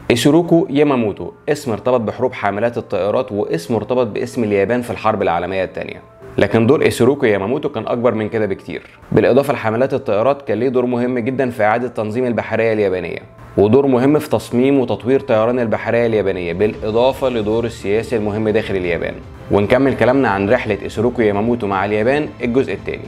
إيشيروكو ياماموتو اسم ارتبط بحروب حاملات الطائرات واسم ارتبط باسم اليابان في الحرب العالمية الثانية لكن دور إيشيروكو ياماموتو كان أكبر من كده بكتير بالإضافة لحملات الطائرات كان ليه دور مهم جدا في إعادة تنظيم البحرية اليابانية ودور مهم في تصميم وتطوير طيران البحرية اليابانية بالإضافة لدور السياسي المهم داخل اليابان ونكمل كلامنا عن رحلة إيشيروكو ياماموتو مع اليابان الجزء الثاني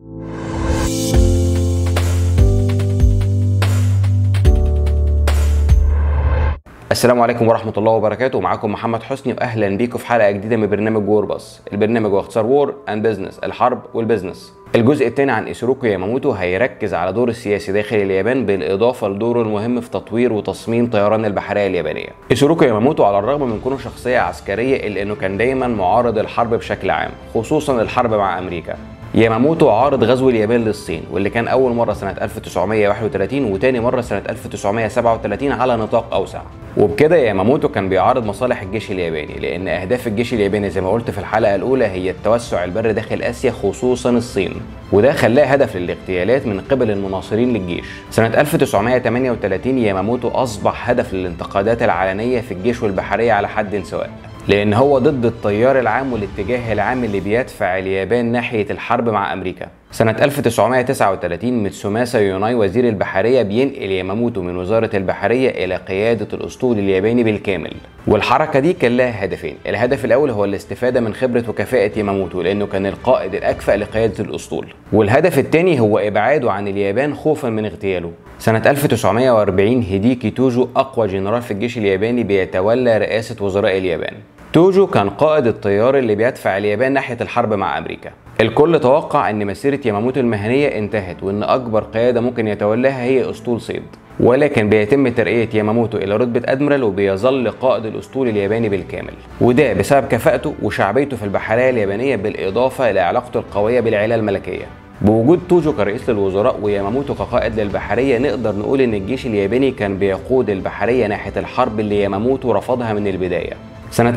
السلام عليكم ورحمة الله وبركاته معاكم محمد حسني وأهلا بيكم في حلقة جديدة من برنامج وور باص البرنامج هو اختصار وور اند بزنس الحرب والبزنس الجزء الثاني عن إيشيروكو ياماموتو هيركز على دور السياسي داخل اليابان بالإضافة لدوره المهم في تطوير وتصميم طيران البحرية اليابانية إيشيروكو ياماموتو على الرغم من كونه شخصية عسكرية إلا إنه كان دايما معارض الحرب بشكل عام خصوصا الحرب مع أمريكا ياماموتو عارض غزو اليابان للصين واللي كان أول مرة سنة 1931 وتاني مرة سنة 1937 على نطاق أوسع وبكده ياماموتو كان بيعارض مصالح الجيش الياباني لأن أهداف الجيش الياباني زي ما قلت في الحلقة الأولى هي التوسع البري داخل آسيا خصوصا الصين وده خلاه هدف للاغتيالات من قبل المناصرين للجيش سنة 1938 ياماموتو أصبح هدف للانتقادات العلنية في الجيش والبحرية على حد سواء لان هو ضد التيار العام والاتجاه العام اللي بيدفع اليابان ناحيه الحرب مع امريكا سنة 1939 ميتسوماسا يوناي وزير البحرية بينقل ياماموتو من وزارة البحرية إلى قيادة الأسطول الياباني بالكامل والحركة دي كان لها هدفين الهدف الأول هو الاستفادة من خبرة وكفاءة ياماموتو لأنه كان القائد الأكفأ لقيادة الأسطول والهدف الثاني هو إبعاده عن اليابان خوفا من اغتياله سنة 1940 هيديكي توجو أقوى جنرال في الجيش الياباني بيتولى رئاسة وزراء اليابان توجو كان قائد التيار اللي بيدفع اليابان ناحية الحرب مع أمريكا الكل توقع ان مسيرة ياماموتو المهنية انتهت وان اكبر قيادة ممكن يتولاها هي اسطول صيد ولكن بيتم ترقية ياماموتو الى رتبة ادميرال وبيظل قائد الاسطول الياباني بالكامل وده بسبب كفاءته وشعبيته في البحرية اليابانية بالاضافة لعلاقته القوية بالعيلة الملكية بوجود توجو كرئيس للوزراء وياماموتو كقائد للبحرية نقدر نقول ان الجيش الياباني كان بيقود البحرية ناحية الحرب اللي ياماموتو رفضها من البداية سنة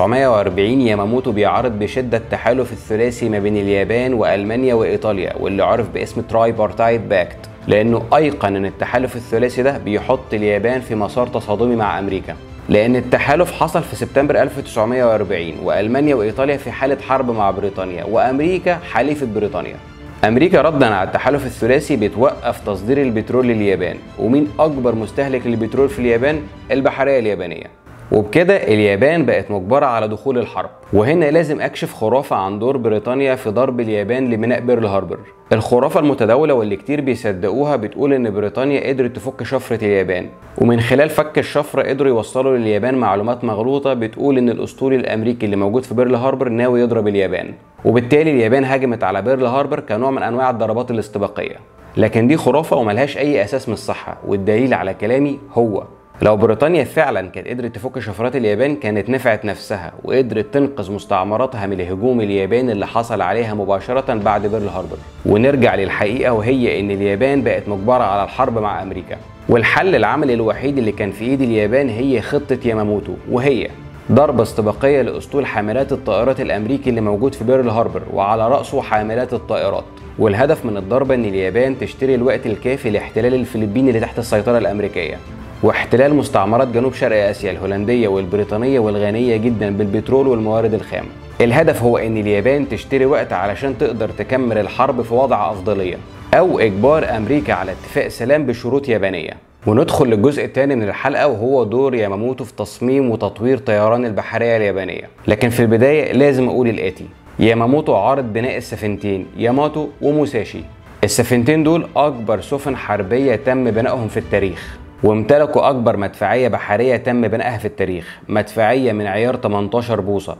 1940 ياماموتو بيعارض بشدة التحالف الثلاثي ما بين اليابان وألمانيا وإيطاليا واللي عرف باسم تراي بارتايت باكت لأنه أيقن أن التحالف الثلاثي ده بيحط اليابان في مسار تصادمي مع أمريكا لأن التحالف حصل في سبتمبر 1940 وألمانيا وإيطاليا في حالة حرب مع بريطانيا وأمريكا حليفة بريطانيا امريكا ردا على التحالف الثلاثي بتوقف تصدير البترول لليابان ومين اكبر مستهلك للبترول في اليابان البحريه اليابانيه وبكده اليابان بقت مجبرة على دخول الحرب وهنا لازم أكشف خرافة عن دور بريطانيا في ضرب اليابان لميناء بيرل هاربر الخرافة المتداولة واللي كتير بيصدقوها بتقول إن بريطانيا قدرت تفك شفرة اليابان ومن خلال فك الشفرة قدروا يوصلوا لليابان معلومات مغلوطة بتقول إن الأسطول الأمريكي اللي موجود في بيرل هاربر ناوي يضرب اليابان وبالتالي اليابان هاجمت على بيرل هاربر كنوع من أنواع الضربات الاستباقية لكن دي خرافة وملهاش أي أساس من الصحة والدليل على كلامي هو لو بريطانيا فعلا كانت قدرت تفك شفرات اليابان كانت نفعت نفسها وقدرت تنقذ مستعمراتها من الهجوم الياباني اللي حصل عليها مباشرة بعد بيرل هاربر ونرجع للحقيقة وهي ان اليابان بقت مجبرة على الحرب مع امريكا والحل العملي الوحيد اللي كان في ايد اليابان هي خطة ياماموتو وهي ضربة استباقية لأسطول حاملات الطائرات الأمريكي اللي موجود في بيرل هاربر وعلى رأسه حاملات الطائرات والهدف من الضربة إن اليابان تشتري الوقت الكافي لاحتلال الفلبين اللي تحت السيطرة الأمريكية واحتلال مستعمرات جنوب شرق اسيا الهولنديه والبريطانيه والغنيه جدا بالبترول والموارد الخام. الهدف هو ان اليابان تشتري وقت علشان تقدر تكمل الحرب في وضع افضليه او اجبار امريكا على اتفاق سلام بشروط يابانيه. وندخل للجزء الثاني من الحلقه وهو دور ياماموتو في تصميم وتطوير طيران البحريه اليابانيه. لكن في البدايه لازم اقول الاتي ياماموتو عارض بناء السفينتين ياماتو وموساشي. السفينتين دول اكبر سفن حربيه تم بنائهم في التاريخ وامتلكوا أكبر مدفعية بحرية تم بنائها في التاريخ مدفعية من عيار 18 بوصة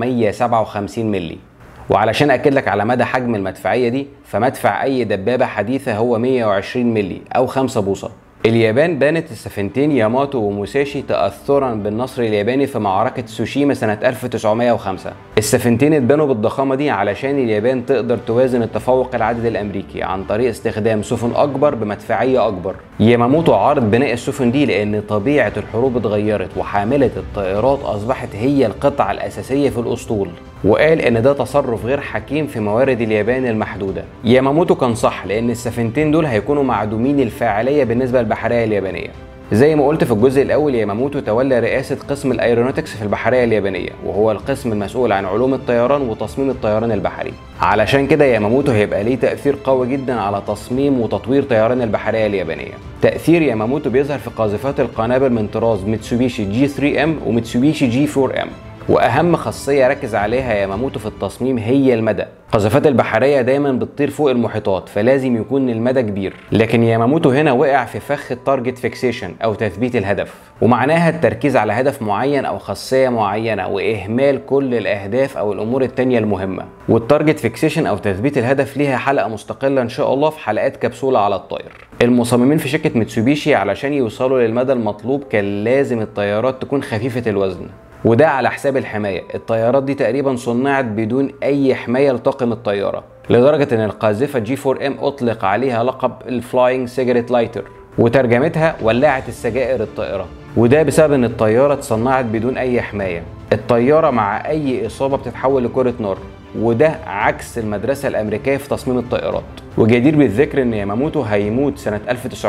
457 ملي وعلشان أكد لك على مدى حجم المدفعية دي فمدفع أي دبابة حديثة هو 120 ملي أو 5 بوصة اليابان بانت السفينتين ياماتو وموساشي تأثرا بالنصر الياباني في معركة سوشيما سنة 1905 السفينتين اتبنوا بالضخامة دي علشان اليابان تقدر توازن التفوق العدد الأمريكي عن طريق استخدام سفن أكبر بمدفعية أكبر ياماموتو عارض بناء السفن دي لأن طبيعة الحروب اتغيرت وحاملة الطائرات أصبحت هي القطعة الأساسية في الأسطول وقال ان ده تصرف غير حكيم في موارد اليابان المحدوده ياماموتو كان صح لان السفينتين دول هيكونوا معدومين الفاعليه بالنسبه للبحريه اليابانيه زي ما قلت في الجزء الاول ياماموتو تولى رئاسه قسم الايرونوتكس في البحريه اليابانيه وهو القسم المسؤول عن علوم الطيران وتصميم الطيران البحري علشان كده ياماموتو هيبقى ليه تاثير قوي جدا على تصميم وتطوير طيران البحريه اليابانيه تاثير ياماموتو بيظهر في قاذفات القنابل من طراز ميتسوبيشي جي 3 ام وميتسوبيشي جي 4 ام واهم خاصيه ركز عليها ياماموتو في التصميم هي المدى قذافات البحريه دايما بتطير فوق المحيطات فلازم يكون المدى كبير لكن ياماموتو هنا وقع في فخ التارجت فيكسيشن او تثبيت الهدف ومعناها التركيز على هدف معين او خاصيه معينه واهمال كل الاهداف او الامور التانية المهمه والتارجت فيكسيشن او تثبيت الهدف ليها حلقه مستقله ان شاء الله في حلقات كبسوله على الطائر المصممين في شركه ميتسوبيشي علشان يوصلوا للمدى المطلوب كان لازم الطيارات تكون خفيفه الوزن وده على حساب الحماية الطيارات دي تقريبا صنعت بدون أي حماية لطاقم الطيارة لدرجة أن القاذفة جي 4 ام أطلق عليها لقب الفلاينج سيجريت لايتر وترجمتها ولاعة السجائر الطائرة وده بسبب ان الطيارة اتصنعت بدون اي حماية الطيارة مع اي اصابة بتتحول لكرة نار وده عكس المدرسة الامريكية في تصميم الطائرات وجدير بالذكر ان ياماموتو هيموت سنة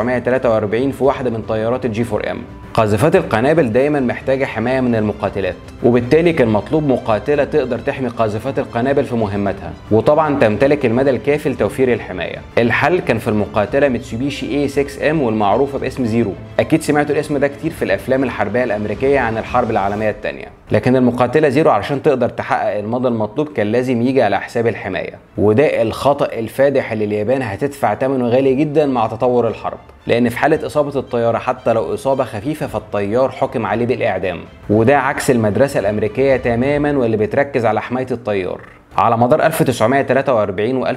1943 في واحدة من طيارات الجي 4 ام قاذفات القنابل دايما محتاجة حماية من المقاتلات وبالتالي كان مطلوب مقاتلة تقدر تحمي قاذفات القنابل في مهمتها وطبعا تمتلك المدى الكافي لتوفير الحماية الحل كان في المقاتلة ميتسوبيشي A6M والمعروفة باسم زيرو أكيد سمعتوا الاسم ده كتير في الأفلام الحربية الأمريكية عن الحرب العالمية الثانية لكن المقاتلة زيرو علشان تقدر تحقق المدى المطلوب كان لازم يجي على حساب الحماية وده الخطأ الفادح اللي اليابان هتدفع ثمنه غالي جدا مع تطور الحرب لان في حاله اصابه الطياره حتى لو اصابه خفيفه فالطيار حكم عليه بالاعدام وده عكس المدرسه الامريكيه تماما واللي بتركز على حمايه الطيار على مدار 1943 و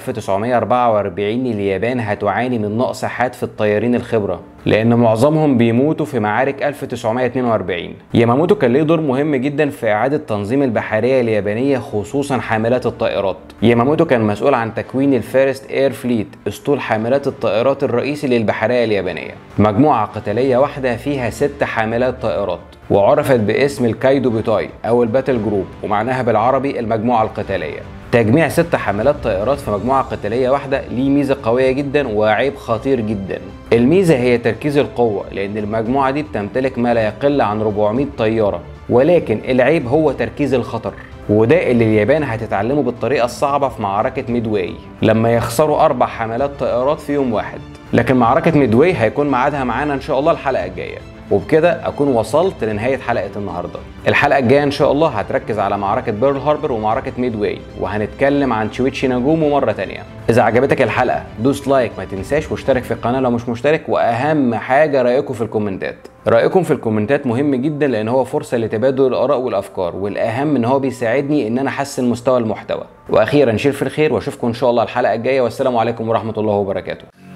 1944 اليابان هتعاني من نقص حاد في الطيارين الخبرة لأن معظمهم بيموتوا في معارك 1942 ياماموتو كان ليه دور مهم جدا في إعادة تنظيم البحرية اليابانية خصوصا حاملات الطائرات ياماموتو كان مسؤول عن تكوين الفيرست اير فليت اسطول حاملات الطائرات الرئيسي للبحرية اليابانية مجموعة قتالية واحدة فيها ست حاملات طائرات وعرفت باسم الكايدو بوتاي او الباتل جروب ومعناها بالعربي المجموعه القتاليه تجميع ست حملات طائرات في مجموعه قتاليه واحده ليه ميزه قويه جدا وعيب خطير جدا الميزه هي تركيز القوه لان المجموعه دي بتمتلك ما لا يقل عن 400 طياره ولكن العيب هو تركيز الخطر وده اللي اليابان هتتعلمه بالطريقه الصعبه في معركه ميدواي لما يخسروا اربع حملات طائرات في يوم واحد لكن معركه ميدواي هيكون ميعادها معانا ان شاء الله الحلقه الجايه وبكده اكون وصلت لنهايه حلقه النهارده الحلقه الجايه ان شاء الله هتركز على معركه بيرل هاربر ومعركه ميد واي وهنتكلم عن تشويتشي ناجومو مره تانية اذا عجبتك الحلقه دوس لايك ما تنساش واشترك في القناه لو مش مشترك واهم حاجه رايكم في الكومنتات رايكم في الكومنتات مهم جدا لان هو فرصه لتبادل الاراء والافكار والاهم ان هو بيساعدني ان انا احسن مستوى المحتوى واخيرا شير في الخير واشوفكم ان شاء الله الحلقه الجايه والسلام عليكم ورحمه الله وبركاته